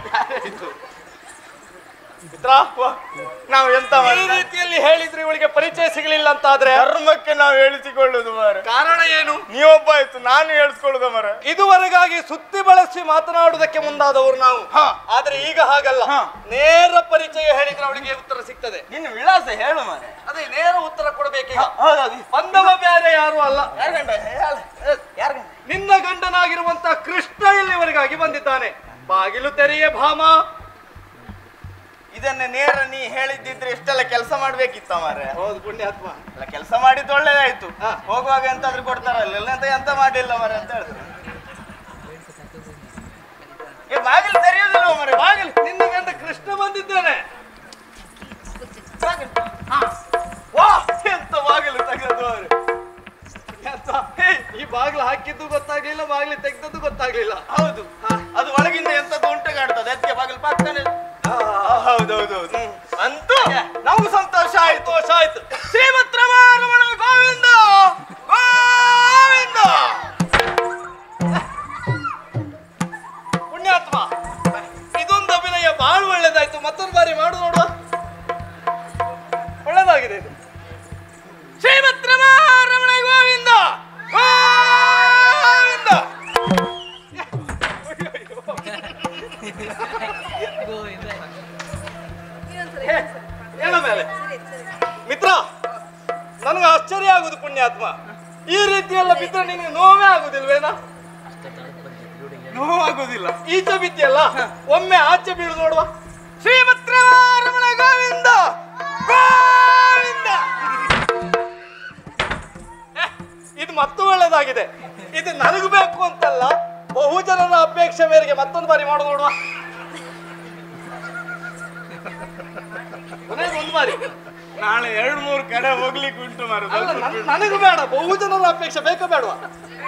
ಮಿತ್ರ ನಾವು ಎಂತ ಈ ಮಾಡಿದ ರೀತಿಯಲ್ಲಿ ಹೇಳಿದ್ರೆ ಇವಳಿಗೆ ಪರಿಚಯ ಸಿಗಲಿಲ್ಲ ಅಂತ ಆದ್ರೆ ಧರ್ಮಕ್ಕೆ ನಾವು ಹೇಳಿಸಿಕೊಳ್ಳುದು ಮಾರ ಕಾರಣ ಏನು ನೀವೊಬ್ಬ ಆಯ್ತು ನಾನು ಹೇಳಿಸ್ಕೊಳ್ಳುದ ಮರ ಇದುವರೆಗಾಗಿ ಸುತ್ತಿ ಬಳಸಿ ಮಾತನಾಡುವುದಕ್ಕೆ ಮುಂದಾದವರು ನಾವು ಹಾ. ಆದ್ರೆ ಈಗ ಹಾಗಲ್ಲ ಹಾ. ನೇರ ಪರಿಚಯ ಹೇಳಿದ್ರೆ ಅವಳಿಗೆ ಉತ್ತರ ಸಿಗ್ತದೆ ನಿನ್ನ ವಿಳಾಸ ಹೇಳು ಮಾರೆ ಅದೇ ನೇರ ಉತ್ತರ ಕೊಡಬೇಕೀಗ ಹೌದೌದು ಬಂದವ ಬೇರೆ ಯಾರು ಅಲ್ಲ ಯಾರ ಗಂಡ ಯಾರ ಗಂಡ ನಿನ್ನ ಗಂಡನಾಗಿರುವಂತ ಕೃಷ್ಣ ಇಲ್ಲಿವರೆಗಾಗಿ ಬಂದಿದ್ದಾನೆ ಬಾಗಿಲು ತೆರೆಯೇ ಭಾಮ ಇದನ್ನ ನೇರ ನೀ ಹೇಳಿದ್ದಿದ್ರೆ ಇಷ್ಟೆಲ್ಲ ಕೆಲಸ ಮಾಡ್ಬೇಕಿತ್ತ ಮಾರೆ ಹೌದು ಪುಣ್ಯಾತ್ಮ ಎಲ್ಲ ಕೆಲಸ ಮಾಡಿದ್ದು ಒಳ್ಳೇದಾಯ್ತು ಹಾ. ಹೋಗುವಾಗ ಎಂತಾದ್ರೂ ಕೊಡ್ತಾರಲ್ಲ ಇಲ್ಲ ಅಂತ ಎಂತ ಮಾಡಿಲ್ಲ ಮರೆ ಅಂತ ಹೇಳಿದ್ರು ಏ ಬಾಗಿಲು ತೆರೆಯೋದಿಲ್ಲ ಮರೆ ಬಾಗಿಲು ನಿನ್ನ ಗಂಡ ಕೃಷ್ಣ ಬಂದಿದ್ದಾನೆ ಬಾಗಿಲು ಹಾ. ವಾ ಎಂತ ಬಾಗಿಲು ತೆಗೆದು ಅವರು ಪುಣ್ಯಾತ್ಮ, ಹೇ, ಈ ಬಾಗಿಲು ಹಾಕಿದ್ದು ಗೊತ್ತಾಗ್ಲಿಲ್ಲ ಬಾಗಿಲು ತೆಗ್ದದ್ದು ಗೊತ್ತಾಗ್ಲಿಲ್ಲ ಹೌದು ಅದು ಒಳಗಿಂದ ಎಂತದ್ದು ಉಂಟು ಕಾಡ್ತದೆ ಅದಕ್ಕೆ ಬಾಗಿಲು ಪಕ್ಕನೆ ಹೌದೌದು ಅಂತೂ ನಮಗೂ ಸಂತೋಷ ಆಯ್ತು ಸಂತೋಷ ಆಯ್ತು ಶ್ರೀಮತ್ ರಮಣ ಗೋವಿಂದ ಗೋವಿಂದ ಪುಣ್ಯಾತ್ಮ ಇದೊಂದು ಅಭಿನಯ ಬಹಳ ಒಳ್ಳೇದಾಯ್ತು ಮತ್ತೊಂದು ಬಾರಿ ಮಾಡು ನೋಡುವ ಒಳ್ಳೇದಾಗಿದೆ ಇದು ಶ್ರೀಮತ್ ರಮಣ ಗೋವಿಂದ ಗೋವಿಂದ ಹೇ, ಹೇಳ ಮೇಲೆ ಮಿತ್ರ ನನಗೆ ಆಶ್ಚರ್ಯ ಆಗುದು ಪುಣ್ಯಾತ್ಮ ಈ ರೀತಿಯೆಲ್ಲ ಬಿದ್ರೆ ನಿನಗೆ ನೋವೇ ಆಗುದಿಲ್ವೇನಾ ನೋವಾಗುದಿಲ್ಲ ಈಚೆ ಬಿದ್ದಿಯಲ್ಲ ಒಮ್ಮೆ ಆಚೆ ಬೀಳು ನೋಡುವ ಶ್ರೀಮತ್ ರಮಣ ಗೋವಿಂದ ಗೋವಿಂದ ಹೇ, ಇದು ಮತ್ತೂ ಒಳ್ಳೇದಾಗಿದೆ ಇದು ನನಗೂ ಬೇಕು ಅಂತಲ್ಲ ಬಹುಜನರ ಅಪೇಕ್ಷೆ ಮೇರೆಗೆ ಮತ್ತೊಂದು ಬಾರಿ ಮಾಡು ನೋಡುವ ಕೊನೆಗೆ ಒಂದು ಬಾರಿ ನಾಳೆ ಎರಡು ಮೂರು ಕಡೆ ಹೋಗ್ಲಿಕ್ಕೆ ಉಂಟು ಮಾರು ಅಲ್ಲ ನನ್- ನನಗೂ ಬೇಡ ಬಹುಜನರ ಅಪೇಕ್ಷೆ ಬೇಕಾ ಬೇಡವಾ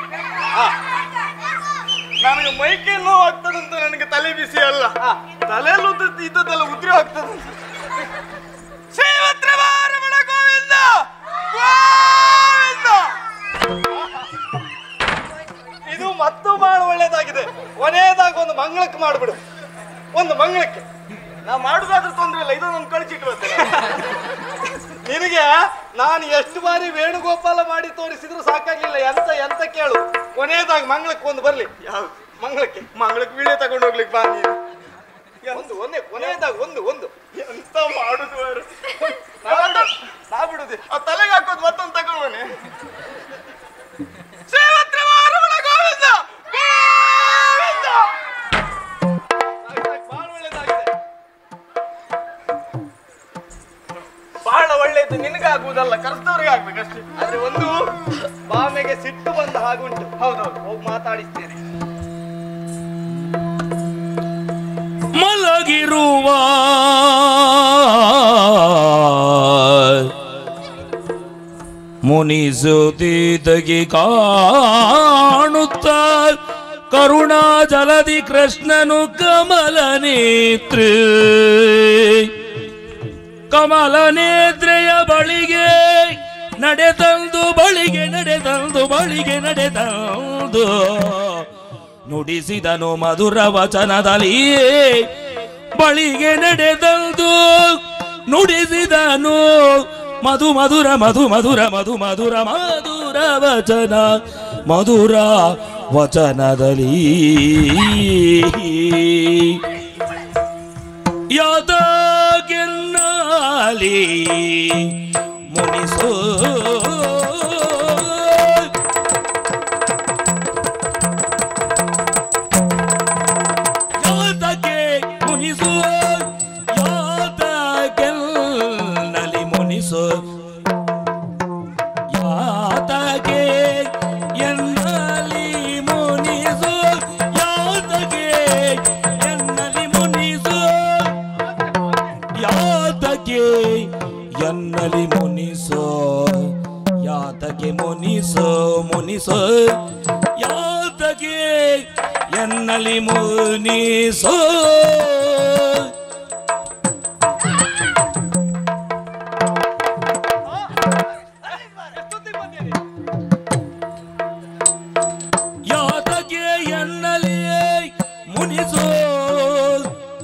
ನನಗೆ ಮೈಕೈ ನೋವು ಆಗ್ತದಂತ ನನಗೆ ತಲೆ ಬಿಸಿ ಅಲ್ಲ ಹಾ. ತಲೆಯಲ್ಲಿ ಉದ್ದ- ಇದ್ದದ್ದೆಲ್ಲ ಉದ್ರಿ ಆಗ್ತದೆ ಶ್ರೀಮತ್ ರಮಣ ಗೋವಿಂದ ಗೋವಿಂದ ಇದು ಮತ್ತೂ ಬಹಳ ಒಳ್ಳೇದಾಗಿದೆ ಕೊನೆಯದಾಗಿ ಒಂದು ಮಂಗಳಕ್ಕೆ ಮಾಡಿಬಿಡು ಒಂದು ಮಂಗಳಕ್ಕೆ ನಾ ಮಾಡುದಾದ್ರೂ ತೊಂದ್ರೆ ಇಲ್ಲ ಇದನ್ನೊಂದು ಕಳಿಸಿಟ್ಟು ಬರ್ತೇನೆ ನಿನಗೆ ನಾನು ಎಷ್ಟು ಬಾರಿ ವೇಣುಗೋಪಾಲ ಮಾಡಿ ತೋರಿಸಿದ್ರು ಸಾಕಾಗಿಲ್ಲ ಎಂತ ಎಂತ ಕೇಳು ಕೊನೆಯದಾಗಿ ಮಂಗಳಕ್ಕೆ ಒಂದು ಬರ್ಲಿ ಯಾವ್ದು ಮಂಗಳಕ್ಕೆ ಮಂಗಳಕ್ಕೆ ವಿಡಿಯೋ ತಗೊಂಡು ಹೋಗ್ಲಿಕ್ಕೆ ಬಾ ನೀನು ಒಂದು ಒಂದೇ ಕೊನೆಯದಾಗಿ ಒಂದು ಒಂದು ಎಂತ ಮಾಡುದು ಮಾರ್ರೆ? ನಾ ಬಿಡುದು ಆ ತಲೆಗೆ ಹಾಕೋದು ಮತ್ತೊಂದು ತಗೊಂಡ್ಬನ್ನಿ ಶ್ರೀಮತ್ ರಮಣ ಗೋವಿಂದ ಗೋವಿಂದ ಸಾಕು, ಸಾಕು, ಬಹಳ ಒಳ್ಳೇದಾಗಿದೆ ಬಹಳ ಒಳ್ಳೇದು ನಿನಗಾಗುವುದಲ್ಲ ಕರೆದವ್ರಿಗೆ ಆಗ್ಬೇಕಷ್ಟೇ ಆದ್ರೆ ಒಂದು ಬಾಮೆಗೆ ಸಿಟ್ಟು ಬಂದ ಹಾಗುಂಟು ಹೌದೌದು ಹೋಗಿ ಮಾತಾಡಿಸ್ತೇನೆ ಮಲಗಿರುವ ಮುನಿಸುತ್ತಿದ್ದಗಿ ಕಾಣುತ್ತ ಕರುಣಾ ಜಲದಿ ಕೃಷ್ಣನು ಕಮಲ ನೇತ್ರ ಕಮಲ ನೇತ್ರೆಯ ಬಳಿಗೆ ನಡೆದಂದು ಬಳಿಗೆ ನಡೆದಂದು ಬಳಿಗೆ ನಡೆದಂದು ನುಡಿಸಿದನು ಮಧುರ ವಚನದಲ್ಲಿ ಬಳಿಗೆ ನಡೆದಂದು ನುಡಿಸಿದನು ಮಧು ಮಧುರ ಮಧು ಮಧುರ ಮಧು ಮಧುರ ಮಧುರ ವಚನ ಮಧುರ ವಚನದಲ್ಲಿ ಯಾದಗೆನ್ನಲಿ ಮುನಿಸೋ ಯಾತಕ್ಕೆ ಮುನಿಸು ಯಾತಗೆನ್ನಲಿ ಮುನಿಸು ಯಾತಗೆ ಎನ್ನಲಿ ಮುನಿಸು ಯಾತಗೆ ಎನ್ನಲಿ ಮುನಿಸು ಯಾತಗೆ ಎನ್ನಲಿ ಮುನಿಸೋ ಯಾತಗೆ ಮುನಿಸೋ ಮುನಿಸೋ ಯಾತಗೆ ಎನ್ನಲಿ ಮುನಿಸೋ ಎಷ್ಟೊತ್ತಿಗೆ ಬಂದಿರಿ ಯಾತಗೆ ಎನ್ನಲಿ ಮುನಿಸೋ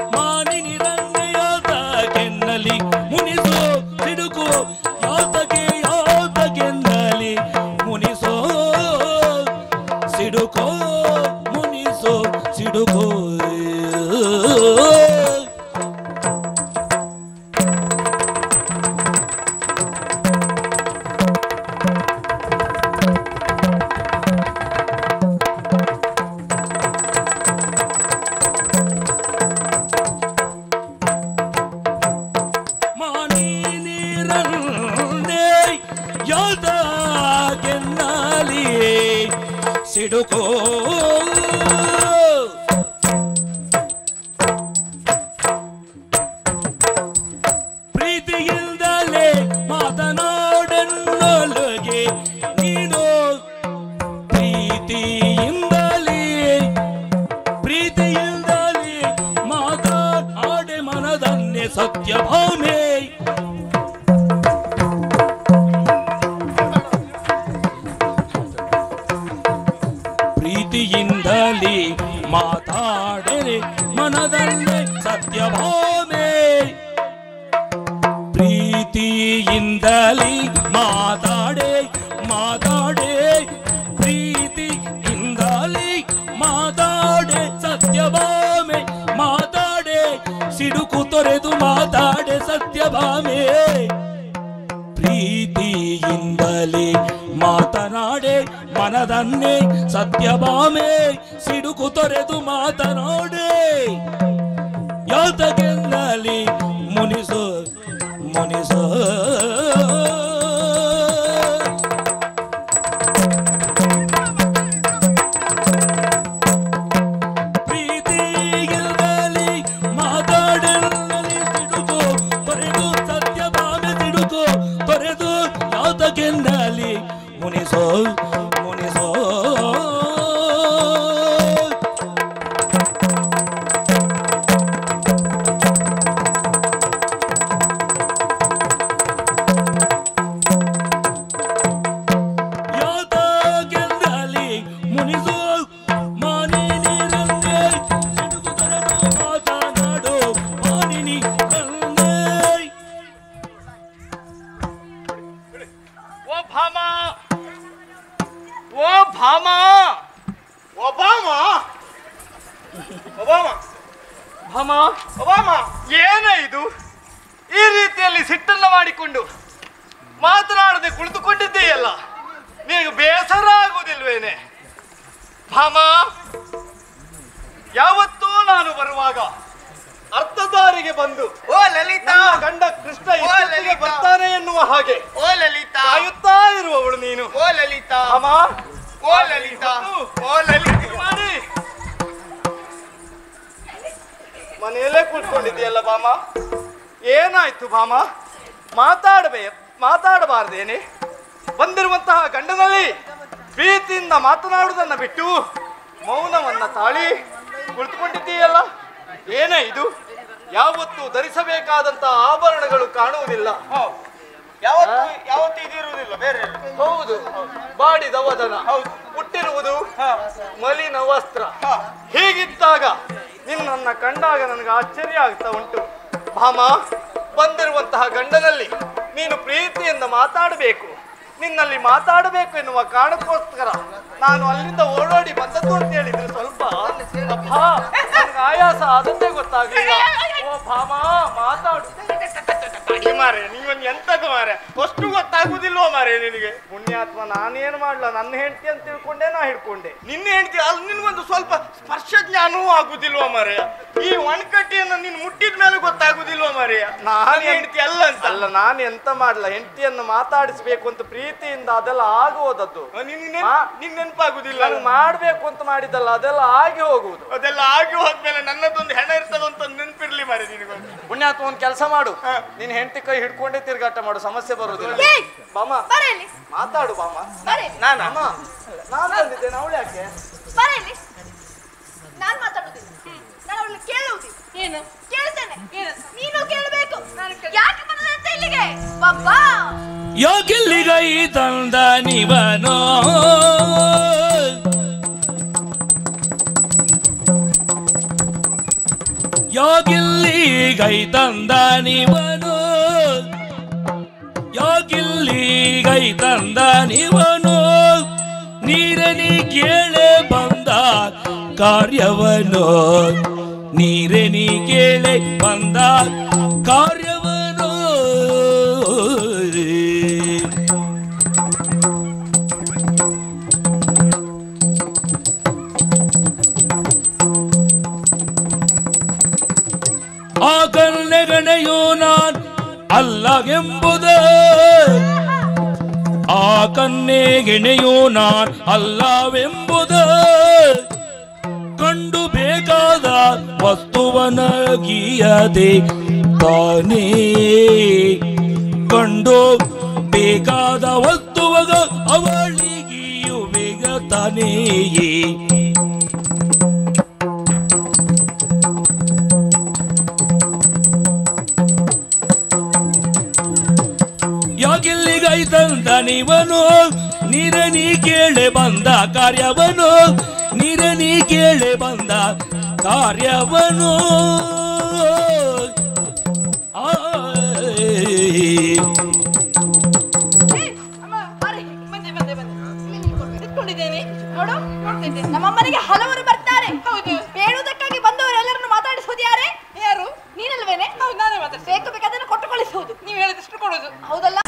ಮಾನಿನಿ ರಂಗಯಾತ ಕೆನ್ನಲಿ ಮುನಿಸೋ ಸಿಡುಕು ಯಾತಗೆ ಯಾತಗೆನ್ನಲಿ ಮುನಿಸೋ ಸಿಡುಕೋ ಮುನಿಸೋ ಸಿಡುಕೋ ಮಾನಿನಿರನ್ನೇ ಯಾತಗೆನ್ನಲಿ ಸಿಡುಕೋ ಪ್ರೀತಿಯಿಂದಲೇ ಮಾತನಾಡನ್ನೊಳಗೆ ನೀನು ಪ್ರೀತಿಯಿಂದಲೇ ಪ್ರೀತಿಯಿಂದಲೇ ಮಾತಾಡೆ ಮನದನ್ನೇ ಸತ್ಯಭಾಮೆ ಪ್ರೀತಿಯಿಂದಲೇ ಮಾತಾಡರೆ ಮನದಲ್ಲೇ ಸತ್ಯಭಾಮೆ ಪ್ರೀತಿಯಿಂದಲೇ ಮಾತಾಡೆ ಮಾತಾಡೆ ಪ್ರೀತಿಯಿಂದಲೇ ಮಾತಾಡೆ ಸತ್ಯಭಾಮೆ ಮಾತಾಡೆ ಸಿಡುಕು ತೊರೆದು ಮಾತಾಡೆ ಸತ್ಯಭಾಮೆ ಪ್ರೀತಿಯಿಂದಲೇ ಮಾತನಾಡೆ ಮನದನ್ನೇ ಸತ್ಯಭಾಮೆ ಸಿಡುಕು ತೊರೆದು ಮಾತನಾಡೆ ಯಾತಗೆನ್ನಲಿ ಮುನಿಸು ಮುನಿಸು ಪ್ರೀತಿಯಿಂದಲೇ ಮಾತಾಡಲಿ ಸಿಡುಕು ತೊರೆದು ಸತ್ಯಭಾಮೆ ಸಿಡುಕು ತೊರೆದು ಯಾತಗೆನ್ನಲಿ ಮುನಿಸೋ ಮುನಿಸೋ ಯಾತಗೆನ್ನಲಿ ಮುನಿಸೋ ಮಾನಿನಿ ರಂಗೆ ಸಿಡುಕು ತೊರೆದು ಮಾತನಾಡು ಮಾನಿನಿ ರಂಗೆ ಓ ಭಾಮ ಓ ಭಾಮ ಒಬಾಮ ಒಬಾಮ ಭಾಮ ಒಬಾಮ ಏನ ಇದು ಈ ರೀತಿಯಲ್ಲಿ ಸಿಟ್ಟನ್ನ ಮಾಡಿಕೊಂಡು ಮಾತನಾಡದೆ ಕುಳಿತುಕೊಂಡಿದ್ದೀಯಲ್ಲ ನಿನಗೆ ಬೇಸರ ಆಗುವುದಿಲ್ವೇನೆ ಭಾಮ ಯಾವತ್ತೂ ನಾನು ಬರುವಾಗ ಅರ್ಧ ದಾರಿಗೆ ಬಂದು ಓ ಲಲಿತಾ ನನ್ನ ಗಂಡ ಕೃಷ್ಣ ಓ, ಇಷ್ಟೊತ್ತಿಗೆ ಲಲಿತಾ. ಬರ್ತಾನೆ ಎನ್ನುವ ಹಾಗೆ ಓ ಲಲಿತಾ ಕಾಯುತ್ತಾ ಇರುವವಳು ನೀನು ಓ ಲಲಿತಾ ಅಮ್ಮ ಓ ಲಲಿತಾ ಓ ಲಲಿತಾ ಮಾಡಿ ಮನೆಯಲ್ಲೇ ಕೂತ್ಕೊಂಡಿದ್ದೀಯಲ್ಲ ಬಾಮ ಏನಾಯ್ತು ಬಾಮ ಮಾತಾಡಬೇ ಮಾತಾಡಬಾರ್ದೇನೆ ಬಂದಿರುವಂತಹ ಗಂಡನಲ್ಲಿ ಪ್ರೀತಿಯಿಂದ ಮಾತನಾಡುವುದನ್ನ ಬಿಟ್ಟು ಮೌನವನ್ನ ತಾಳಿ ಕುಳಿತುಕೊಂಡಿದ್ದೀಯಲ್ಲ ಏನೇ ಇದು ಯಾವತ್ತು ಧರಿಸಬೇಕಾದಂತಹ ಆಭರಣಗಳು ಕಾಣುವುದಿಲ್ಲ ಯಾವತ್ತು ಯಾವತ್ತು ಇದಿರುವುದಿಲ್ಲ ಬೇರೆ ಹೌದು ಬಾಡಿದ ವದನ ಹುಟ್ಟಿರುವುದು ಮಲಿನ ವಸ್ತ್ರ ಹೀಗಿದ್ದಾಗ ನಿನ್ನನ್ನ ಕಂಡಾಗ ನನಗೆ ಆಶ್ಚರ್ಯ ಆಗ್ತಾ ಉಂಟು ಭಾಮ ಬಂದಿರುವಂತಹ ಗಂಡನಲ್ಲಿ ನೀನು ಪ್ರೀತಿಯಿಂದ ಮಾತಾಡಬೇಕು ನಿನ್ನಲ್ಲಿ ಮಾತಾಡಬೇಕು ಎನ್ನುವ ಕಾರಣಕ್ಕೋಸ್ಕರ ನಾನು ಅಲ್ಲಿಂದ ಓಡೋಡಿ ಬಂದದ್ದು ಅಂತ ಹೇಳಿದ್ರೆ ಸ್ವಲ್ಪ ಅಬ್ಬಾ ನನಗೆ ಆಯಾಸ ಆದದ್ದೇ ಗೊತ್ತಾಗಲಿಲ್ಲ ಓ ಭಾಮ ಮಾತಾಡು ಅಡಿ ಮಾರೆ ನೀವೊಂದು ಎಂತದ್ದು ಮಾರೆ ಅಷ್ಟು ಗೊತ್ತಾಗುದಿಲ್ವೋ ಮಾರೆ ನಿನಗೆ ಪುಣ್ಯಾತ್ಮ ನಾನೇನು ಮಾಡ್ಲ ನನ್ನ ಹೆಂಡತಿ ಅಂತ ತಿಳ್ಕೊಂಡೆ ನಾ ಹಿಡ್ಕೊಂಡೆ ನಿನ್ನ ಹೆಂಡತಿ ಅಲ್ಲಿ ನಿನ್ಗೊಂದು ಸ್ವಲ್ಪ ಸ್ಪರ್ಶ ಜ್ಞಾನವೂ ಆಗುದಿಲ್ವೋ ಮಾರೆಯ ಈ ಒಣಕಟ್ಟಿಯನ್ನು ನೀನು ಮುಟ್ಟಿದ ಮೇಲೆ ಗೊತ್ತಾಗುದಿಲ್ವೋ ಮಾರೆಯ ನಾನು ನಾನು ಹೆಂಡತಿ ಅಲ್ಲ ಅಂತ ಅಲ್ಲ ನಾನು ಎಂತ ಮಾಡ್ಲ ಹೆಂಡತಿಯನ್ನು ಮಾತಾಡಿಸ್ಬೇಕು ಅಂತ ಪ್ರೀತಿಯಿಂದ ಅದೆಲ್ಲ ಆಗುವುದದ್ದು ನಿನ್ಗೆ ಮಾ- ನಿನ್ ನೆನಪಾಗುದಿಲ್ಲ ನಾನು ಮಾಡ್ಬೇಕು ಅಂತ ಮಾಡಿದಲ್ಲ ಅದೆಲ್ಲ ಆಗಿ ಹೋಗುವುದು ಅದೆಲ್ಲ ಆಗಿ ಹೋದ್ಮೇಲೆ ನನ್ನದೊಂದು ಹೆಣ ಇರ್ತದಂತ ನೆನಪಿರ್ಲಿ ಮಾರೆ ನಿನಗೊಂದು ಪುಣ್ಯಾತ್ಮ ಒಂದು ಕೆಲಸ ಮಾಡು ನಿನ್ ಹೆಂಡತಿ ಕೈ ಹಿಡ್ಕೊಂಡೇ ತಿರ್ಗಾಟ ಮಾಡು ಸಮಸ್ಯೆ ಬರುವುದಿಲ್ಲ ಏಯ್! ಬಾಮ ಬರ ಇಲ್ಲಿ ಮಾತಾಡು ಬಾಮ ಬರ ಇಲ್ಲಿ ನಾನು ಅಮ್ಮ ನಾನು ಬಂದಿದ್ದೇನೆ ಅವಳು ಯಾಕೆ ಬರ ಇಲ್ಲಿ ನಾನ್ ಮಾತಾಡುದಿಲ್ಲ ನಾನು ಅವಳನ್ನ ಕೇಳುವುದಿಲ್ಲ ಏನು ಕೇಳ್ತೇನೆ ನೀನು ಕೇಳಬೇಕು ಯಾಕೆ ಬಂದಂತ ಇಲ್ಲಿಗೆ ಬಾಬಾ ಯಾಕೆಲ್ಲಿಗೈ ತಂದ ನಿವನೋ ಯಾಗಿಲ್ಲಿ ಗೈ ತಂದ ನೀವನು ಯಾಗಿಲ್ಲಿ ಗೈ ತಂದ ನೀವನು ನೀರನಿ ಕೇಳೆ ಬಂದ ಕಾರ್ಯವನು ನೀರನಿ ಕೇಳೆ ಬಂದ ಕಾರ್ಯವನು ಆ ಕನ್ನೆಗಣೆಯು ನಾನ್ ಅಲ್ಲ ಎಂಬುದ ಆ ಕನ್ನೆಗೆಣೆಯು ನಾನ್ ಅಲ್ಲವೆಂಬುದ ಕಂಡು ಬೇಕಾದ ವಸ್ತುವನಗಿಯದೆ ತಾನೇ ಕಂಡು ಬೇಕಾದ ವಸ್ತುವಗ ಅವಳಿಗಿಯು ಬೇಗ ತಾನೇಯೇ ಯಾಕೆಲ್ಲಿಗೈ ತಂದ ನೀವನು ನೀರನಿ ಕೇಳೆ ಬಂದ ಕಾರ್ಯವನು ನೀರನಿ ಕೇಳೆ ಬಂದ ಕಾರ್ಯವನು ಆಯ್. ಏ, ಅಮ್ಮ, ಬಾರೆ, ಬಂದೆ, ಬಂದೆ, ಬಂದೆ. ಇಲ್ಲಿ ನಿಂತ್ಕೊಳ್ಬೇಕು. ನಿಂತ್ಕೊಂಡಿದ್ದೇನೆ. ನೋಡು, ನೋಡ್ತಿದ್ದೆ. ನಮ್ಮಮ್ಮನಿಗೆ ಹಲವರು ಬರ್ತಾರೆ ಹೌದು ಬೇಡುವುದಕ್ಕಾಗಿ ಬಂದವರೆಲ್ಲರನ್ನು ಮಾತಾಡಿಸುವುದು ಯಾರೇ ಯಾರು ನೀನಲ್ವೇನೆ ಹೌದು ನಾನೇ ಮಾತಾಡ್ತೀನಿ ಬೇಕು ಬೇಕಾದನ್ನು ಕೊಟ್ಟು ಕಳಿಸುವುದು ನೀವು ಹೇಳಿದಷ್ಟು ಕೊಡೋದು ಹೌದಲ್ಲ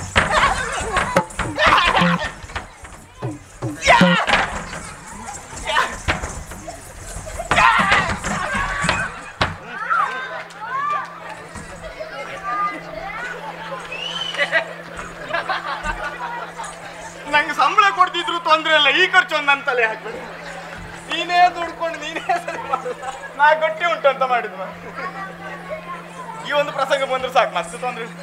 ನಂಗೆ ಸಂಬಳ ಕೊಡ್ತಿದ್ರು ತೊಂದ್ರೆ ಇಲ್ಲ ಈ ಖರ್ಚು ಒಂದು ನನ್ನ ತಲೆ ಹಾಕ್ಬೇಡಿ ನೀನೇ ದುಡ್ಕೊಂಡು ನೀನೇ ಸರಿ ಮಾಡು ನಾ ಗಟ್ಟಿ ಉಂಟು ಅಂತ ಮಾಡಿದ್ವ ಈ ಒಂದು ಪ್ರಸಂಗ ಬಂದ್ರೆ ಸಾಕು ಮತ್ತೆ ತೊಂದ್ರೆ ಇಲ್ಲ.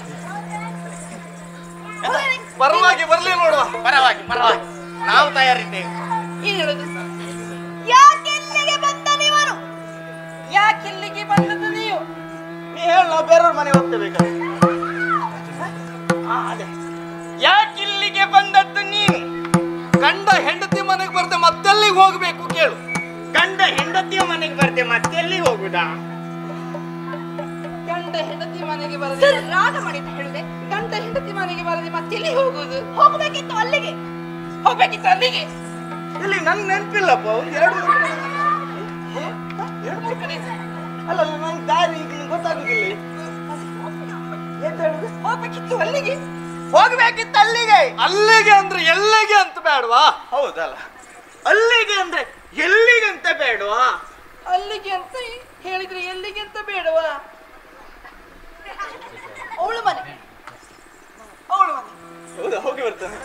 ಎಂತ? ಪರವಾಗಿ ಬರ್ಲಿ ನೋಡುವ ಪರವಾಗಿ ಪರವಾಗಿ ನಾವು ತಯಾರಿದ್ದೇವೆ ಏನ್ ಹೇಳುದು ಯಾಕೆಲ್ಲಿಗೆ ಬಂದ ನೀವನು ಯಾಕೆಲ್ಲಿಗೆ ಬಂದದ್ದು ನೀವು ನೀ ಹೇಳು ನಾವು ಬೇರೆಯವ್ರ ಮನೆ ಹೋಗ್ತೇವೆ ಅದೇ ಯಾಕಿಲ್ಲಿಗೆ ಬಂದದ್ದು ನೀನು ಗಂಡ ಹೆಂಡತಿ ಮನೆಗೆ ಬರ್ದೆ ಮತ್ತೆಲ್ಲಿಗೆ ಹೋಗ್ಬೇಕು ಕೇಳು ಗಂಡ ಹೆಂಡತಿಯ ಮನೆಗೆ ಬರ್ದೆ ಮತ್ತೆಲ್ಲಿ ಹೋಗುದಾ ಗಂಡ ಹೆಂಡತಿ ಮನೆಗೆ ಬರದೆ ಸರ್ ರಾಗ ಮಾಡಿ ಅಂತ ಹೇಳಿದೆ ಗಂಡ ಹೆಂಡತಿ ಮನೆಗೆ ಬರದೆ ಮತ್ತೆಲ್ಲಿ ಹೋಗುದು ಹೋಗ್ಬೇಕಿತ್ತು ಅಲ್ಲಿಗೆ ಹೋಗ್ಬೇಕಿತ್ತು ಅಲ್ಲಿಗೆ ಇಲ್ಲಿ ನನ್ ನೆನಪಿಲ್ಲಪ್ಪ ಒಂದು ಎರಡು ಮೂರು ಕಡೆ ಎರಡು ಮೂರು ಕಡೆ ಅಲ್ಲ ನಂಗೆ ದಾರಿ ಈಗ ಗೊತ್ತಾಗುದಿಲ್ಲ ಎಂತ ಹೇಳುದು ಹೋಗ್ಬೇಕಿತ್ತು ಅಲ್ಲಿಗೆ ಹೋಗ್ಬೇಕಿತ್ತು ಅಲ್ಲಿಗೆ ಅಲ್ಲಿಗೆ ಅಂದ್ರೆ ಎಲ್ಲಿಗೆ ಅಂತ ಬೇಡವಾ ಹೌದಲ್ಲ ಅಲ್ಲಿಗೆ ಅಂದ್ರೆ ಎಲ್ಲಿಗೆ ಅಂತ ಬೇಡವಾ ಅಲ್ಲಿಗೆ ಅಂತ ಹೇಳಿದ್ರೆ ಎಲ್ಲಿಗೆ ಅಂತ ಬೇಡವಾ ಅವಳು ಮನೆ ಅವಳು ಮನೆ ಹೌದಾ ಹೋಗಿ ಬರ್ತಾನೆ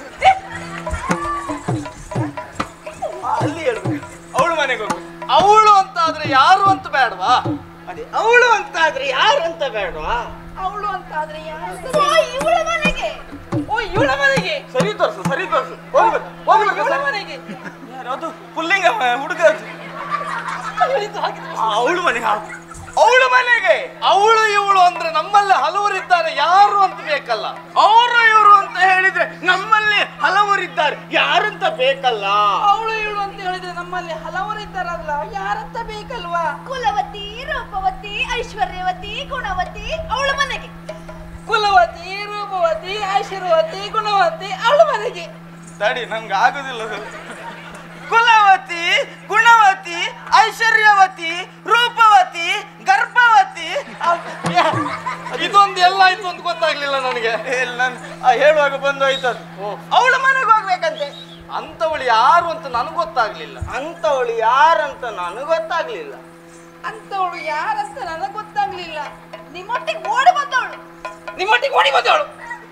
ಆ, ಅಲ್ಲಿ ಹೇಳ್ಬೇಕು ಅವಳು ಮನೆಗೆ ಹೋಗ್ಬೇಕು ಅವಳು ಅಂತ ಆದ್ರೆ ಯಾರು ಅಂತ ಬೇಡವಾ ಅದೇ ಅವಳು ಅಂತ ಆದ್ರೆ ಯಾರು ಅಂತ ಬೇಡವಾ ಅವಳು ಅಂತ ಆದ್ರೆ ಯಾರು ಅಂತ ಓ, ಬೇಡ. ಇವಳ ಮನೆಗೆ ಓ ಇವಳ ಮನೆಗೆ ಸರಿ ತೋರ್ಸು ಸರಿ ತೋರ್ಸು ಹೋಗ್ಬೇಕು ಹೋಗ್ಬೇಕು ಇವಳ ಸರಿ. ಮನೆಗೆ ಯಾರು ಅದು ಪುಲ್ಲಿಂಗ ಹುಡುಗ ಹೇಳಿದ್ದು ಹಾಗಿದ್ರೆ ಅವಳು ಮನೆಗೆ ಅವಳು ಮನೆಗೆ ಅವಳು ಇವಳು ಅಂದ್ರೆ ನಮ್ಮಲ್ಲಿ ಹಲವರಿದ್ದಾರೆ ಯಾರು ಅಂತ ಬೇಕಲ್ಲ ಅವರು ಇವರು ಅಂತ ಹೇಳಿದ್ರೆ ನಮ್ಮಲ್ಲಿ ಹಲವರಿದ್ದಾರೆ ಯಾರಂತ ಬೇಕಲ್ಲ ಅವಳು ಇವಳು ಅಂತ ಹೇಳಿದ್ರೆ ನಮ್ಮಲ್ಲಿ ಹಲವರು ಇದ್ದಾರಲ್ಲ ಯಾರಂತ ಬೇಕಲ್ವಾ ಕುಲವತಿ ರೂಪವತಿ ಐಶ್ವರ್ಯವತಿ ಗುಣವತಿ ಅವಳ ಮನೆಗೆ ಕುಲವತಿ ರೂಪವತಿ ಐಶ್ವರ್ಯವತಿ ಗುಣವತಿ ಅವಳ ಮನೆಗೆ ತಡಿ ನಮ್ಗೆ ಆಗುದಿಲ್ಲ ಅದು. ಕುಲವತಿ ಗುಣವತಿ ಐಶ್ವರ್ಯವತಿ ರೂಪವತಿ ಗರ್ಭವತಿ ಇದೊಂದು ಎಲ್ಲ ಆಯ್ತು ಅಂತ ಗೊತ್ತಾಗ್ಲಿಲ್ಲ ನನಗೆ ಇಲ್ಲ ನನ್ ಆ ಹೇಳುವಾಗ ಬಂದು ಆಯ್ತದು ಅವಳ ಮನೆಗೆ ಹೋಗ್ಬೇಕಂತೆ ಅಂತವಳು ಯಾರು ಅಂತ ನನಗೆ ಗೊತ್ತಾಗ್ಲಿಲ್ಲ ಅಂತವಳು ಯಾರಂತ ನನಗೆ ಗೊತ್ತಾಗ್ಲಿಲ್ಲ ಅಂತವಳು ಯಾರಂತ ನನಗೆ ಗೊತ್ತಾಗ್ಲಿಲ್ಲ ನಿಮ್ಮೊಟ್ಟಿಗೆ ಓಡಿ ಬಂದವಳು ನಿಮ್ಮೊಟ್ಟಿಗೆ ಓಡಿ ಬಂದವಳು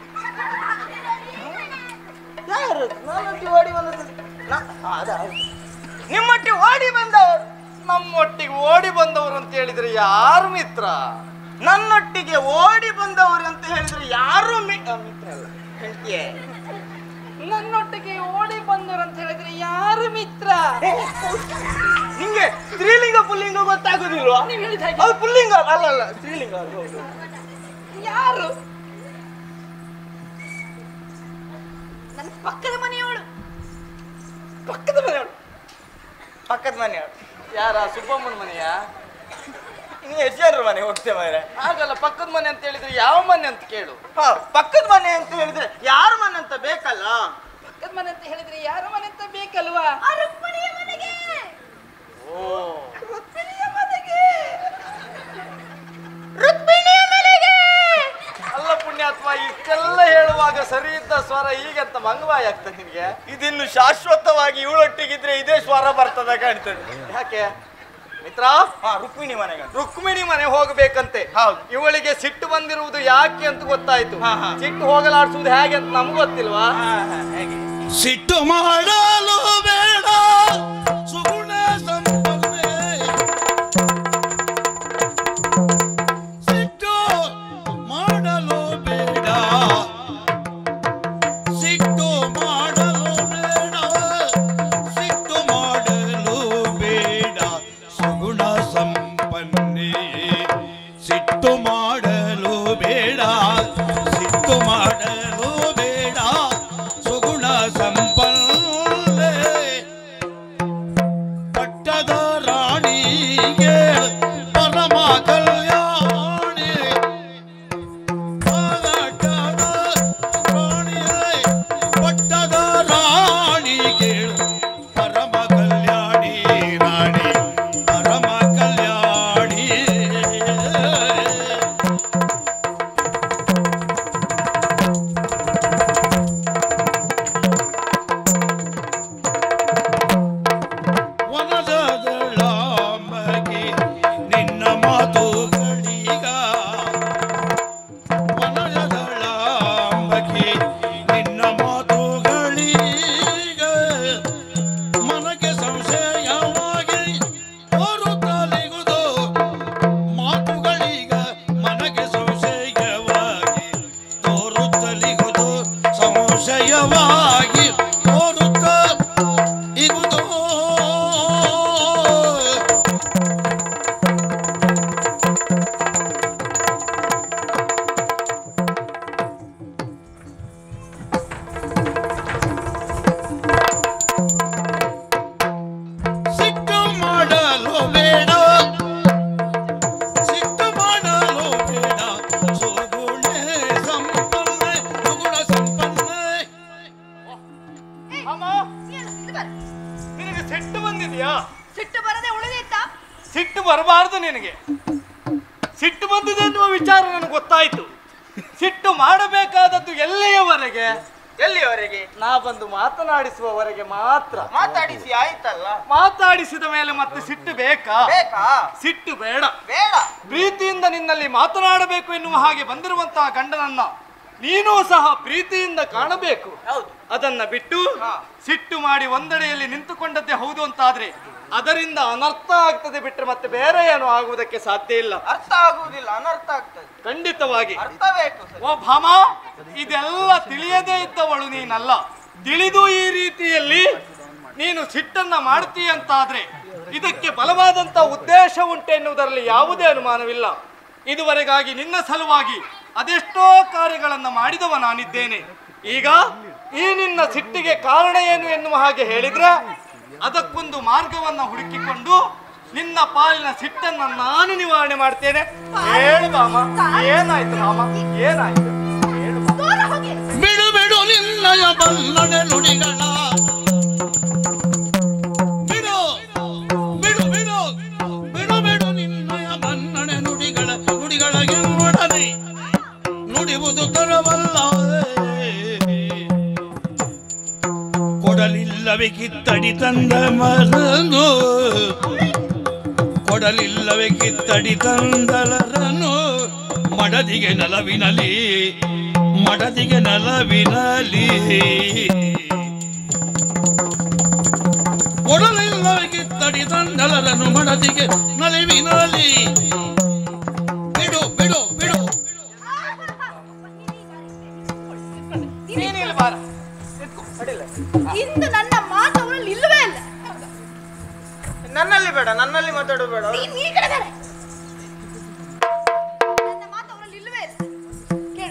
ಯಾರು ನನ್ನೊಟ್ಟಿಗೆ ಓಡಿ ಬಂದದ್ದು ನ- ಆ, ಅದ ನಿಮ್ಮೊಟ್ಟಿಗೆ ಓಡಿ ಬಂದವರು ನಮ್ಮೊಟ್ಟಿಗೆ ಓಡಿ ಬಂದವರು ಅಂತ ಹೇಳಿದ್ರೆ ಯಾರು ಮಿತ್ರ ನನ್ನೊಟ್ಟಿಗೆ ಓಡಿ ಬಂದವರು ಅಂತ ಹೇಳಿದ್ರೆ ಯಾರು ಮಿ- ಆ, ಮಿತ್ರ ಅಲ್ಲ ಹೆಂಡ್ತಿಯೇ ನನ್ನೊಟ್ಟಿಗೆ ಓಡಿ ಬಂದವರು ಅಂತ ಹೇಳಿದ್ರೆ ಯಾರು ಮಿತ್ರ ನಿಂಗೆ ಸ್ತ್ರೀಲಿಂಗ ಪುಲ್ಲಿಂಗ ಗೊತ್ತಾಗುದಿಲ್ವಾ ನೀವು ಹೇಳಿದ ಹಾಗೆ ಅದು ಪುಲ್ಲಿಂಗ ಅಲ್ಲ ಅಲ್ಲ ಸ್ತ್ರೀಲಿಂಗ ಅದು ಹೌದು. ಯಾರು ನನ್ನ ಪಕ್ಕದ ಮನೆಯವಳು ಪಕ್ಕದ ಮನೆಯವಳು ಪಕ್ಕದ ಮನೆಯವರು ಯಾರ ಸುಬ್ಬಮ್ಮನ ಮನೆಯ ಇನ್ನು ಎಷ್ಟು ಜನರ ಮನೆ ಹೋಗ್ತೇವೆ ಮಾರ್ರೆ ಹಾಗಲ್ಲ ಪಕ್ಕದ ಮನೆ ಅಂತ ಹೇಳಿದ್ರೆ ಯಾವ ಮನೆ ಅಂತ ಕೇಳು ಹಾ ಪಕ್ಕದ ಮನೆ ಅಂತ ಹೇಳಿದ್ರೆ ಯಾರ ಮನೆ ಅಂತ ಬೇಕಲ್ಲ ಪಕ್ಕದ ಮನೆ ಅಂತ ಹೇಳಿದ್ರೆ ಯಾರ ಮನೆ ಅಂತ ಬೇಕಲ್ವಾ ಆ ರುಕ್ಮಿಣಿಯ ಮನೆಗೆ ಓ ರುಕ್ಮಿಣಿಯ ಮನೆಗೆ ರುಕ್ಮಿಣಿಯ ಮನೆಗೆ ಅಲ್ಲ ಪುಣ್ಯಾತ್ಮ ಇಷ್ಟೆಲ್ಲ ಹೇಳುವಾಗ ಸರಿ ಇದ್ದ ಸ್ವರ ಹೀಗಂತ ಮಂಗವಾಯಿ ಆಗ್ತದೆ ನಿನಗೆ ಇದಿನ್ನು ಶಾಶ್ವತವಾಗಿ ಇವಳೊಟ್ಟಿಗಿದ್ರೆ ಇದೇ ಸ್ವರ ಬರ್ತದೆ ಕಾಣ್ತದೆ ಯಾಕೆ ಮಿತ್ರ ಹಾ ರುಕ್ಮಿಣಿ ಮನೆಗೆ ಅಂತ. ರುಕ್ಮಿಣಿ ಮನೆ ಹೋಗಬೇಕಂತೆ ಹೌದು. ಇವಳಿಗೆ ಸಿಟ್ಟು ಬಂದಿರುವುದು ಯಾಕೆ ಅಂತ ಗೊತ್ತಾಯ್ತು ಹಾ, ಹಾ. ಸಿಟ್ಟು ಹೋಗಲಾಡಿಸುವುದು ಹೇಗೆ ಅಂತ ನಮ್ಗೆ ಗೊತ್ತಿಲ್ವಾ ಹಾ, ಹಾ, ಹೇಗೆ ಸಿಟ್ಟು ಮಾಡಲು ಬೇಡ ಸುಗುಣ ಸಂಪನ್ನೆ ಸಿಟ್ಟು ಮಾಡಲು ಬೇಡ ಸಿಟ್ಟು ಮಾಡಲು ಬೇಡ ಸಿಟ್ಟು ಮಾಡಲು ಬೇಡ ಸುಗುಣ ಸಂಪನ್ನೆ ಸಿಟ್ಟು ಮಾಡಲು ಬೇಡ ಸಿಟ್ಟು ಮಾಡಲು ಬೇಡ ಸುಗುಣ ಸಂಪನ್ನೆ ಪಟ್ಟದ ರಾಣಿಗೆ ಪರಮ ಕಲ್ಯಾಣಿ ಪಟ್ಟದ ರಾಣಿಯೇ ಪಟ್ಟದ ರಾಣಿಗೆ ಪರಮ ಕಲ್ಯಾಣಿ ರಾಣಿ ಪರಮ ಕಲ್ಯಾಣಿ ವನದಳಾಂಬಗೆ ನಿನ್ನ ಮಾತುಗಳೀಗ ವನದಳಾಂಬಗೆ ನಿನ್ನ ಮಾತುಗಳೀಗ ಮನಗೆ ಸಂಶಯವಾಗಿ ಹೊರುತ್ತಲಿಗುವುದು ಮಾತುಗಳೀಗ ಮನಗೆ ಸಂಶಯವಾಗಿ ತೋರುತ್ತಲಿಗುವುದು ಸಂಶಯವಾಗಿ ತೋರುತ್ತ ಇಗುವುದು ಸಿಟ್ಟು ಮಾಡಲು ಬೇಡ ಸಿಟ್ಟು ಮಾಡಲು ಬೇಡ ಸುಗುಣ ಸಂಪನ್ನೆ ಸುಗುಣ ಸಂಪನ್ನೆ ಅಮ್ಮ ಏನು, ಇಲ್ಲಿ ಬರು. ನಿನಗೆ ಸಿಟ್ಟು ಬಂದಿದ್ಯಾ ಸಿಟ್ಟು ಬರದೆ ಉಳಿದಿತ್ತಾ ಸಿಟ್ಟು ಬರಬಾರದು ನಿನಗೆ ಸಿಟ್ಟು ಬಂದಿದೆ ಎನ್ನುವ ವಿಚಾರ ನನಗೆ ಗೊತ್ತಾಯ್ತು ಸಿಟ್ಟು ಮಾಡಬೇಕಾದದ್ದು ಎಲ್ಲಿಯವರೆಗೆ ಎಲ್ಲಿಯವರೆಗೆ ನಾ ಬಂದು ಮಾತನಾಡಿಸುವವರೆಗೆ ಮಾತ್ರ ಮಾತಾಡಿಸಿ ಆಯ್ತಲ್ಲ ಮಾತಾಡಿಸಿದ ಮೇಲೆ ಮತ್ತೆ ಸಿಟ್ಟು ಬೇಕಾ ಬೇಕಾ ಸಿಟ್ಟು ಬೇಡ ಬೇಡ ಪ್ರೀತಿಯಿಂದ ನಿನ್ನಲ್ಲಿ ಮಾತನಾಡಬೇಕು ಎನ್ನುವ ಹಾಗೆ ಬಂದಿರುವಂತಹ ಗಂಡನನ್ನ ನೀನೂ ಸಹ ಪ್ರೀತಿಯಿಂದ ಕಾಣಬೇಕು ಹೌದು ಅದನ್ನ ಬಿಟ್ಟು ಹಾ. ಸಿಟ್ಟು ಮಾಡಿ ಒಂದೆಡೆಯಲ್ಲಿ ನಿಂತುಕೊಂಡದ್ದೇ ಹೌದು ಅಂತಾದ್ರೆ ಅದರಿಂದ ಅನರ್ಥ ಆಗ್ತದೆ ಬಿಟ್ಟರೆ ಮತ್ತೆ ಬೇರೆ ಏನು ಆಗುವುದಕ್ಕೆ ಸಾಧ್ಯ ಇಲ್ಲ ಅರ್ಥ ಆಗುವುದಿಲ್ಲ ಅನರ್ಥ ಆಗ್ತದೆ ಖಂಡಿತವಾಗಿ ಅರ್ಥ ಬೇಕು ಸರ್ ಓ ಭಾಮ ಇದೆಲ್ಲ ತಿಳಿಯದೇ ಇದ್ದವಳು ನೀನಲ್ಲ ತಿಳಿದು ಈ ರೀತಿಯಲ್ಲಿ ನೀನು ಸಿಟ್ಟನ್ನ ಮಾಡ್ತೀಯ ಅಂತಾದ್ರೆ ಇದಕ್ಕೆ ಬಲವಾದಂತ ಉದ್ದೇಶ ಉಂಟೆನ್ನುವುದರಲ್ಲಿ ಯಾವುದೇ ಅನುಮಾನವಿಲ್ಲ ಇದುವರೆಗಾಗಿ ನಿನ್ನ ಸಲುವಾಗಿ ಅದೆಷ್ಟೋ ಕಾರ್ಯಗಳನ್ನ ಮಾಡಿದವ ನಾನಿದ್ದೇನೆ ಈಗ ಈ ನಿನ್ನ ಸಿಟ್ಟಿಗೆ ಕಾರಣ ಏನು ಎನ್ನುವ ಹಾಗೆ ಹೇಳಿದ್ರೆ ಅದಕ್ಕೊಂದು ಮಾರ್ಗವನ್ನ ಹುಡುಕಿಕೊಂಡು ನಿನ್ನ ಪಾಲಿನ ಸಿಟ್ಟನ್ನ ನಾನು ನಿವಾರಣೆ ಮಾಡ್ತೇನೆ ಹೇಳು ಮಾಮ ಏನಾಯ್ತು ಮಾಮ ಏನಾಯ್ತು ಹೇಳು ಮಾಮ. ದೂರ ಹೋಗಿ ಬಿಡು ಬಿಡು ನಿನ್ನಯ ಬಲ್ಲನೆ ನುಡಿಗಳ ಬಿಡು ಬಿಡು ಬಿಡು ಬಿಡು ಬಿಡು ನಿನ್ನಯ ಬನ್ನಣೆ ನುಡಿಗಳ ನುಡಿಗಳಿಗೆ ನೋಡನೆ ನುಡಿಯುವುದು ತರವಲ್ಲ ಕೊಡಲಿಲ್ಲವೇ ಕಿತ್ತಡಿ ತಂದ ಮರನು ಕೊಡಲಿಲ್ಲವೇ ಕಿತ್ತಡಿ ತಂದಲರನು ಮಡದಿಗೆ ನಲವಿನಲಿ ಮಡದಿಗೆ ನಲವಿನಲಿ ಕೊಡಲಿಲ್ಲವೇ ಕಿತ್ತಡಿ ತಂದಲರನು ಮಡದಿಗೆ ನಲವಿನಲಿ ಬಿಡು ಬಿಡು ಬಿಡು ನೀನು ಇಲ್ಲಿ ಬಾರ ನಿಂತ್ಕೊ, ಅಡ್ಡಿಲ್ಲ. ಇಂದು ನನ್ನ ಮಾತು ಅವರಲ್ಲಿ ಇಲ್ಲವೇ ಇಲ್ಲ ನನ್ನಲ್ಲಿ ಬೇಡ ನನ್ನಲ್ಲಿ ಮಾತಾಡೋದು ಬೇಡ ನೀನ್ ಈ ಕಡೆ ಬೇರೆ ನನ್ನ ಮಾತು ಅವರಲ್ಲಿ ಇಲ್ಲವೇ ಇಲ್ಲ ಕೇಳು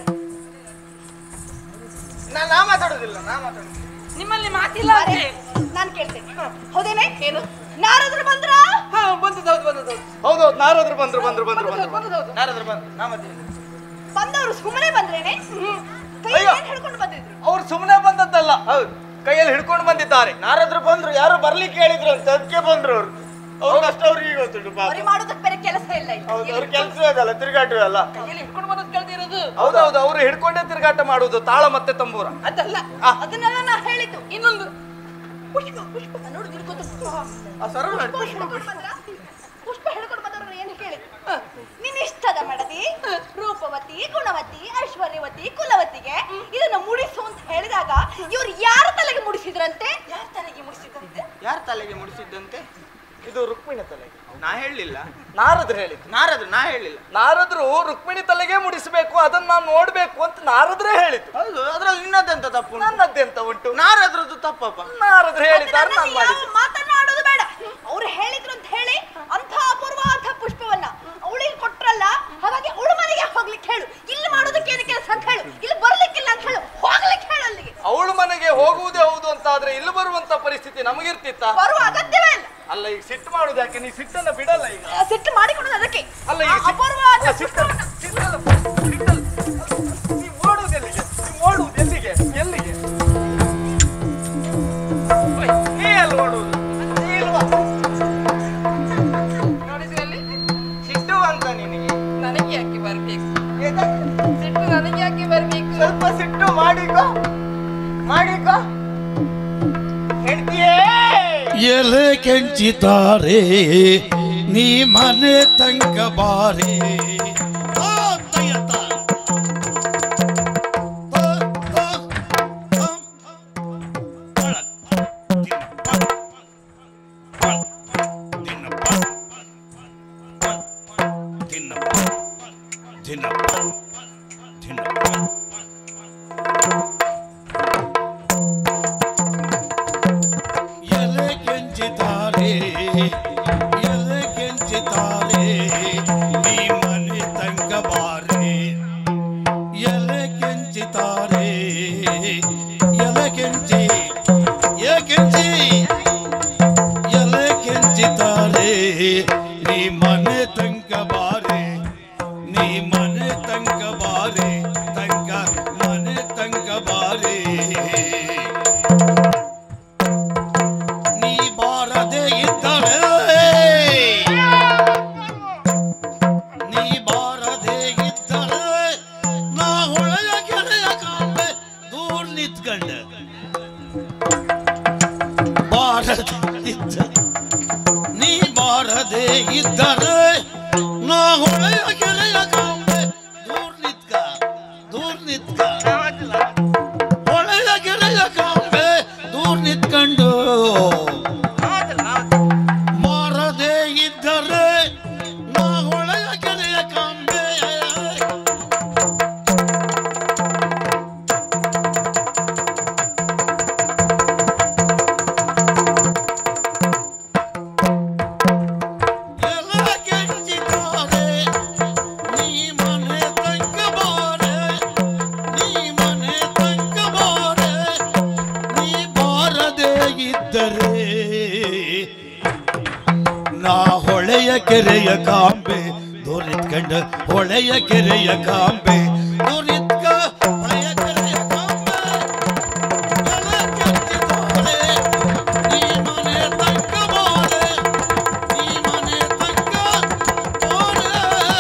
ನಾ- ನಾ ಮಾತಾಡೋದಿಲ್ಲ ನಾ ಮಾತಾಡೋದು ನಿಮ್ಮಲ್ಲಿ ಮಾತಿಲ್ಲ ಬಾರೆ, ನಾನ್ ಕೇಳ್ತೇನೆ ಹೌದೇನೆ ಏನು ನಾರದ್ರು ಬಂದ್ರ ಹಾ ಬಂದದ್ದು ಹೌದು ಬಂದದ್ದು ಹೌದು. ಹೌದೌದು ನಾರದ್ರು ಬಂದ್ರು ಬಂದ್ರು ಬಂದ್ರು ಬಂದ್ರು ಬಂದದ್ದು ಹೌದು ನಾರದ್ರ ಬಂದು ನಾ ಮತ್ತೆ ಬಂದವರು ಸುಮ್ಮನೆ ಬಂದ್ರೇನೆ ಕೈ ಅಯ್ಯೋ. ಏನ್ ಹಿಡ್ಕೊಂಡು ಬಂದಿದ್ರು ಅವ್ರು ಸುಮ್ಮನೆ ಬಂದದ್ದಲ್ಲ ಹೌದು ಕೈಯಲ್ಲಿ ಹಿಡ್ಕೊಂಡು ಬಂದಿದ್ದಾರೆ ನಾರದ್ರು ಬಂದ್ರು ಯಾರು ಬರ್ಲಿಕ್ಕೆ ಹೇಳಿದ್ರು ಅಂತ ಅದಕ್ಕೆ ಬಂದ್ರು ಅವ್ರು ಅವ್ರ ಕಷ್ಟ ಅವ್ರಿಗೆ ಗೊತ್ತುಂಟು ಪಾಪ ಅವ್ರಿಗೆ ಮಾಡೋದಕ್ಕೆ ಬೇರೆ ಕೆಲಸ ಇಲ್ಲ ಇಲ್ಲಿ. ಹೌದು ಅವ್ರ ಕೆಲಸವೇ ಅದಲ್ಲ ತಿರುಗಾಟವೇ ಅಲ್ಲ ಕೈಯಲ್ಲಿ ಹಿಡ್ಕೊಂಡು ಬಂದದ್ದು ಕೇಳ್ದಿರೋದು ಹೌದೌದು ಅವರು ಹಿಡ್ಕೊಂಡೇ ತಿರುಗಾಟ ಮಾಡುವುದು ತಾಳ ಮತ್ತೆ ತಂಬೂರ ಅದಲ್ಲ ಅದನ್ನೆಲ್ಲ ನಾ ಹೇಳಿದ್ದು ಇನ್ನೊಂದು ಪುಷ್ಪ ಪುಷ್ಪ ನೋಡು ನಿಲ್ಕೋತ ಆ ಸರಳ ಪುಷ್ಪ ಹಿಡ್ಕೊಂಡು ಬಂದ್ರ ಪುಷ್ಪ ಹಿಡ್ಕೊಂಡು ಬಂದವ್ರನ್ನ ಏನು ಕೇಳಿ ನಿನ್ನ ಇಷ್ಟದ ಮಡದಿ ರೂಪವತಿ ಗುಣವತಿ ಐಶ್ವರ್ಯವತಿ ಕುಲವತಿಗೆ ಇದನ್ನ ಮುಡಿಸು ಅಂತ ಹೇಳಿದಾಗ ಇವ್ರು ಯಾರ ತಲೆಗೆ ಮುಡಿಸಿದ್ರಂತೆ ಯಾರ ತಲೆಗೆ ಮುಡಿಸಿದ್ರಂತೆ ಯಾರ ತಲೆಗೆ ಮುಡಿಸಿದ್ದಂತೆ ಇದು ರುಕ್ಮಿಣಿ ತಲೆಗೆ ನಾ ಹೇಳಲಿಲ್ಲ ನಾರದ್ರು ಹೇಳಿದ್ದು ನಾರದ್ರು ನಾ ಹೇಳಿಲ್ಲ ನಾರದ್ರು ರುಕ್ಮಿಣಿ ತಲೆಗೆ ಮುಡಿಸಬೇಕು ಅದನ್ನ ನಾನು ನೋಡ್ಬೇಕು ಅಂತ ನಾರದ್ರೆ ಹೇಳಿದ್ದು ಹೌದು ಅದ್ರಲ್ಲಿ ನಿನ್ನದೆಂತ ತಪ್ಪು ಉಂಟು? ನನ್ನದ್ದೆಂತ ಉಂಟು ನಾರದ್ರದ್ದು ತಪ್ಪಪ್ಪ ನಾರದ್ರು ಹೇಳಿದ್ದಾರೆ ನಾನು ನನ್ನಲ್ಲಿ ಯಾವ ಮಾಡಿದ್ದು ಮಾತನಾಡೋದು ಬೇಡ ಅವ್ರು ಹೇಳಿದ್ರು ಅಂತ ಹೇಳಿ ಅಂಥ ಅಪೂರ್ವಾದ ಪುಷ್ಪವನ್ನ ಅವಳಿಗೆ ಕೊಟ್ರಲ್ಲ ಹಾಗಾಗಿ ಅವಳ ಮನೆಗೆ ಹೋಗ್ಲಿಕ್ಕೆ ಹೇಳು ಇಲ್ಲಿ ಮಾಡೋದಕ್ಕೆ ಏನು ಕೆಲಸ ಅಂತ ಹೇಳು ಇಲ್ಲಿ ಬರ್ಲಿಕ್ಕಿಲ್ಲ ಅಂತ ಹೇಳು ಹೋಗ್ಲಿಕ್ಕೆ ಹೇಳು ಅಲ್ಲಿಗೆ ಅವಳ ಮನೆಗೆ ಹೋಗುವುದೇ ಹೌದು ಅಂತ ಆದ್ರೆ ಇಲ್ಲಿ ಬರುವಂತ ಪರಿಸ್ಥಿತಿ ನಮಗಿರ್ತಿತ್ತ ಬರುವ ಅಗತ್ಯವೇ ಇಲ್ಲ ಅಲ್ಲ ಈಗ ಸಿಟ್ಟು ಮಾಡುದು ಯಾಕೆ ನೀ ಸಿಟ್ಟನ್ನ ಬಿಡಲ್ಲ ಈಗ ಆ, ಸಿಟ್ಟು ಮಾಡಿಕೊಡೋದು ಅದಕ್ಕೆ ಅಲ್ಲ ಆ ಈಗ ಸಿಟ್ಟು- ಅಪೂರ್ವವಾದ ಅಲ್ಲ, ಸಿಟ್ಟಲ್ಲ, ಸಿಟ್ಟಲ್ಲ, ಸಿಟ್ಟಲ್ಲ. ನೀವ್ ಓಡುವುದು ಎಲ್ಲಿಗೆ ನೀವ್ ಓಡುವುದು ಎಲ್ಲಿಗೆ ಎಲ್ಲಿಗೆ ಓಯ್, ನೀ ಎಲ್ಲಿ ಓಡುವುದು ನೀ ಇಲ್ವಾ ನೋಡಿದ್ರಲ್ಲಿ ಸಿಟ್ಟು ಅಂತ ನಿನಗೆ ನನಗೆ ಯಾಕೆ ಬರ್ಬೇಕು ಏಕ? ಸಿಟ್ಟು ನನಗೆ ಯಾಕೆ ಬರ್ಬೇಕು ಸ್ವಲ್ಪ ಸಿಟ್ಟು ಮಾಡಿಕೋ ಮಾಡಿಕೋ ಹೆಂಡ್ತಿಯೇ ಎಲೆ ಕೆಂಚಿತಾರೆ ನೀ ಮನೆ ತಂಕ ಬಾರೆ ಆ, ತಯ್ಯತ್ತ. ತ, ತ, ತ. ಒಳಗ್. ತಿನ್ನಪ್ಪ. ಒಳಗ್. ತಿನ್ನಪ್ಪ. ಒಳಗ್. ತಿನ್ನಪ್ಪ. ತಿನ್ನಪ್ಪ. ತಿನ್ನಪ್ಪ. ಎಲೆ ಕೆಂಚಿತಾರೆ ಎಲೆ ಕೆಂಚಿತಾರೆ ಈ ಮನೆ ತಂಕ ಬಾರೆ ಎಲೆ ಕೆಂಚಿತಾರೆ ಎಲೆ ಕೆಂಚಿ ಎ ಕೆಂಚಿ ಎಲೆ ಕೆಂಚಿತಾರೆ ನೀ ಮನೆ ತಂಕ ಬಾರೆ ನೀ ಮನೆ ತಂಕ ಬಾರೆ ತಂಕ ಮನೆ ತಂಕ ಬಾರೆ ನೀ ಬಾರದೆ ಇದ್ದರೆ ನೀ ಬಾರದೆ ಇದ್ದರೆ ನಾ ಹೊಳೆಯ ಕೆರೆಯ ಕಾಂಬೆ ದೂರ ನಿಂತ್ಕೊಂಡ ಬಾರದೆ ಇದ್ದ ನೀ ಬಾರದೆ ಇದ್ದರೆ ನಾ ಹೊಳೆಯ ಕೆರೆಯ ಕಾಂಬೆ ದೂರ ನಿಂತ್ಕ ದೂರ ನಿಂತ್ಕ ಹೊಳೆಯ ಕೆರೆಯ ಕಾಂಬೆ ದೂರ ನಿಂತ್ಕೊಂಡು ಮಾರದೆ ಇದ್ದರೆ ನಾ ಹೊಳೆಯ ಕೆರೆಯ ಕಾಂಬೆ ಎಲ್ಲ ಕೆಂಚಿದ್ದಾರೆ ನೀ ಮನೆ ತಂಕ ಬಾರೆ ನೀ ಮನೆ ತಂಕ ಬಾರೆ ನೀ ಬಾರದೆ ಇದ್ದರೆ ನಾ ಹೊಳೆಯ ಕೆರೆಯ ಕಾಂಬೆ ದೂರಿತ್ಕಂಡ ಹೊಳೆಯ ಕೆರೆಯ ಕಾಂಬೆ ದೂರಿತ್ಕ ಹೊಳೆಯ ಕೆರೆಯ ಕಾಂಬೆ ಎಲ್ಲ ಕೆತ್ತಿದ್ದಾರೆ. ನೀ ಮನೆ ತಂಕ ಬಾರೆ ನೀ ಮನೆ ತಂಕ ಬಾರೆ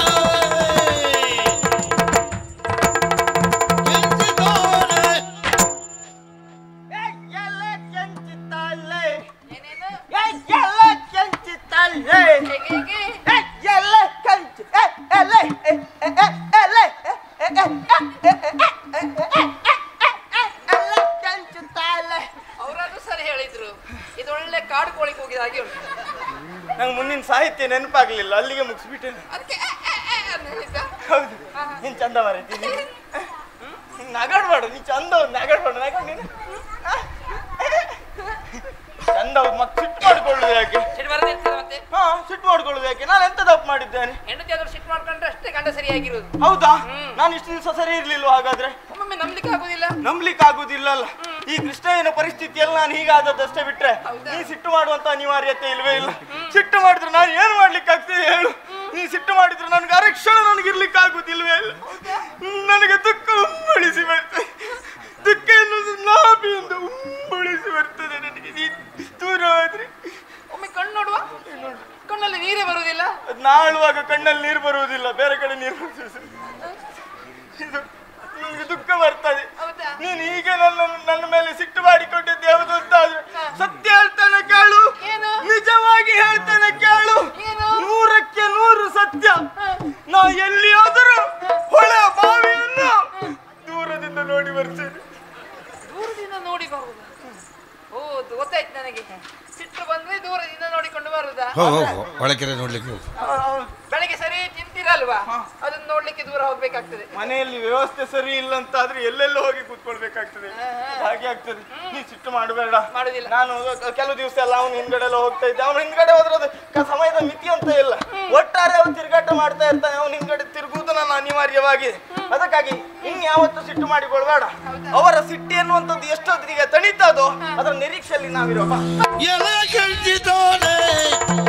ಕೆತ್ತಿದ್ದಾರೆ. ಎಲೆ ಕೆಂಚಿತಾಳೆ ಏನೇನು ಎಲೆ ಕೆಂಚಿತಾಳೆ ಹೇಗೆ ಹೇಗೆ ಎಲೆ ಕಂಚು ಎಲೆ ಎಲೆ ಎಲೆ ಕೆಂಚುತ್ತಾಳೆ ಅವರಾದ್ರೂ ಸರಿ ಹೇಳಿದ್ರು ಇದು ಒಳ್ಳೆ ಕಾಡು ಕೋಳಿಗೆ ಹೋಗಿದ ಹಾಗೆ ಉಂಟು ನಂಗೆ ಮುಂದಿನ ಸಾಹಿತ್ಯ ನೆನಪಾಗ್ಲಿಲ್ಲ ಅಲ್ಲಿಗೆ ಮುಗಿಸ್ಬಿಟ್ಟೆ ಅದಕ್ಕೆ ಎ, ಎ, ಎ ಅಂತ ಹೇಳಿದ್ದ. ಹೌದು ನೀನ್ ಚಂದ ಮರೀತೀನಿ ನಗಾಡ್ಬೇಡ ನೀ ಚಂದ ಹೌದು ನಗಾಡ್ಬೇಡ ನಗಾಡ್ ನೀನು ಆ? ಚಂದ ಹೌದು ಮತ್ತೆ ಸಿಟ್ಟು ಮಾಡ್ಕೊಳ್ಳುದು ಯಾಕೆ ಸಿಟ್ಟು ಬರದೇ ಇರ್ತದೆ ಮತ್ತೆ ಹಾ ಸಿಟ್ಟು ಮಾಡ್ಕೊಳ್ಳೋದು ಯಾಕೆ ನಾನು ಎಂತ ತಪ್ಪು ಮಾಡಿದ್ದೇನೆ ಹೆಂಡತಿ ಆದ್ರೂ ಸಿಟ್ಟು ಮಾಡ್ಕೊಂಡ್ರೆ ಅಷ್ಟೇ ಗಂಡ ಸರಿಯಾಗಿರೋದು ಹೌದಾ ನಾನು ಇಷ್ಟು ದಿವಸ ಸರಿ ಇರ್ಲಿಲ್ವ ಹಾಗಾದ್ರೆ ಒಮ್ಮೊಮ್ಮೆ ನಂಬ್ಲಿಕ್ಕೆ ಆಗುದಿಲ್ಲ ನಂಬ್ಲಿಕ್ಕೆ ಆಗುದಿಲ್ಲಲ್ಲ ಈ ಕೃಷ್ಣಯ್ಯನ ಪರಿಸ್ಥಿತಿಯಲ್ಲಿ ನಾನು ಹೀಗಾದದ್ದಷ್ಟೇ ಬಿಟ್ರೆ ಹೌದಾ? ನೀ ಸಿಟ್ಟು ಮಾಡುವಂತ ಅನಿವಾರ್ಯತೆ ಇಲ್ವೇ ಇಲ್ಲ ಸಿಟ್ಟು ಮಾಡಿದ್ರೆ ನಾನು ಏನು ಮಾಡ್ಲಿಕ್ಕೆ ಆಗ್ತದೆ ಹೇಳು ನೀ ಸಿಟ್ಟು ಮಾಡಿದ್ರೆ ನನಗೆ ಅರಕ್ಷಣ ನನಗೆ ಇರ್ಲಿಕ್ಕೆ ಆಗುದಿಲ್ವೇ ಇಲ್ಲ ನನಗೆ ದುಃಖ ಉಂಬಳಿಸಿ ಬರ್ತದೆ ದುಃಖ ಎನ್ನುವುದು ನಾಭಿಯಿಂದ ಉಂಬಳಿಸಿ ಬರ್ತದೆ ನನಗೆ ನೀ ದೂರ ಹೋದ್ರೆ ಒಮ್ಮೆ ಕಣ್ಣು ನೋಡುವ ಕಣ್ಣಲ್ಲಿ ನೀರೇ ಬರುವುದಿಲ್ಲ ಅದ್ ನಾಳುವಾಗ ಕಣ್ಣಲ್ಲಿ ನೀರು ಬರುವುದಿಲ್ಲ ಬೇರೆ ಕಡೆ ನೀರು ಬರ್ತದೆ ಇದು ನನಗೆ ದುಃಖ ಬರ್ತದೆ ಹೌದಾ ನೀನು ಹೀಗೆ ನನ್ನ ನನ್ನ ಮೇಲೆ ಸಿಟ್ಟು ಮಾಡಿಕೊಂಡಿದ್ದೆ ಯಾವುದು ಅಂತ ಆದ್ರೆ ಸತ್ಯ ಹೇಳ್ತಾನೆ ಕೇಳು ಏನು? ನಿಜವಾಗಿ ಹೇಳ್ತಾನೆ ಕೇಳು ಏನು? ನೂರಕ್ಕೆ ನೂರು ಸತ್ಯ ನಾ ಎಲ್ಲಿಯಾದರೂ ಹೊಳೆ ಬಾವಿಯನ್ನು ದೂರದಿಂದ ನೋಡಿ ಬರ್ತೇನೆ ದೂರದಿಂದ ನೋಡಿ ಬರುವುದಾ ಓ ಗೊತ್ತಾಯ್ತು ನನಗೆ ಸಿಟ್ಟು ಬಂದ್ರೆ ದೂರದಿಂದ ನೋಡಿಕೊಂಡು ಬರುದಾ ಹೋಗು ಹೋಗು ಒಳಕೆರೆ ನೋಡ್ಲಿಕ್ಕೆ ಹೋಗು ಬೆಳಗ್ಗೆ ಸರಿ ತಿಂತೀರಲ್ವಾ ಅದನ್ನ ನೋಡ್ಲಿಕ್ಕೆ ದೂರ ಹೋಗ್ಬೇಕಾಗ್ತದೆ ಮನೆಯಲ್ಲಿ ವ್ಯವಸ್ಥೆ ಸರಿ ಇಲ್ಲ ಅಂತ ಆದ್ರೆ ಎಲ್ಲೆಲ್ಲ ಹೋಗಿ ಕೂತ್ಕೊಳ್ಬೇಕಾಗ್ತದೆ ಹಾಗೆ ಆಗ್ತದೆ ನೀ ಸಿಟ್ಟು ಮಾಡಬೇಡ ಮಾಡುದಿಲ್ಲ. ನಾನು ಕೆಲವು ದಿವಸ ಎಲ್ಲ ಅವನು ಹಿಂದ್ಗಡೆ ಎಲ್ಲ ಹೋಗ್ತಾ ಇದ್ದೆ ಅವನು ಹಿಂದ್ಗಡೆ ಹೋದ್ರೆ ಅದು ಕ- ಸಮಯದ ಮಿತಿ ಅಂತ ಇಲ್ಲ ಒಟ್ಟಾರೆ ಅವನು ತಿರುಗಾಟ ಮಾಡ್ತಾ ಇರ್ತಾನೆ ಅವನು ಹಿಂದ್ಗಡೆ ತಿರುಗುವುದು ನನ್ನ ಅನಿವಾರ್ಯವಾಗಿದೆ ಅದಕ್ಕಾಗಿ ಇನ್ ಯಾವತ್ತೂ ಸಿಟ್ಟು ಮಾಡಿಕೊಳ್ಬೇಡ ಅವರ ಸಿಟ್ಟು ಎನ್ನುವಂಥದ್ದು ಎಷ್ಟೊತ್ತಿಗೆ ತಣಿತದೋ ಅದರ ನಿರೀಕ್ಷೆಯಲ್ಲಿ ನಾವಿರೋ ಬಾ. ಎಲೆ ಕೆಂಚಿದೋನೆ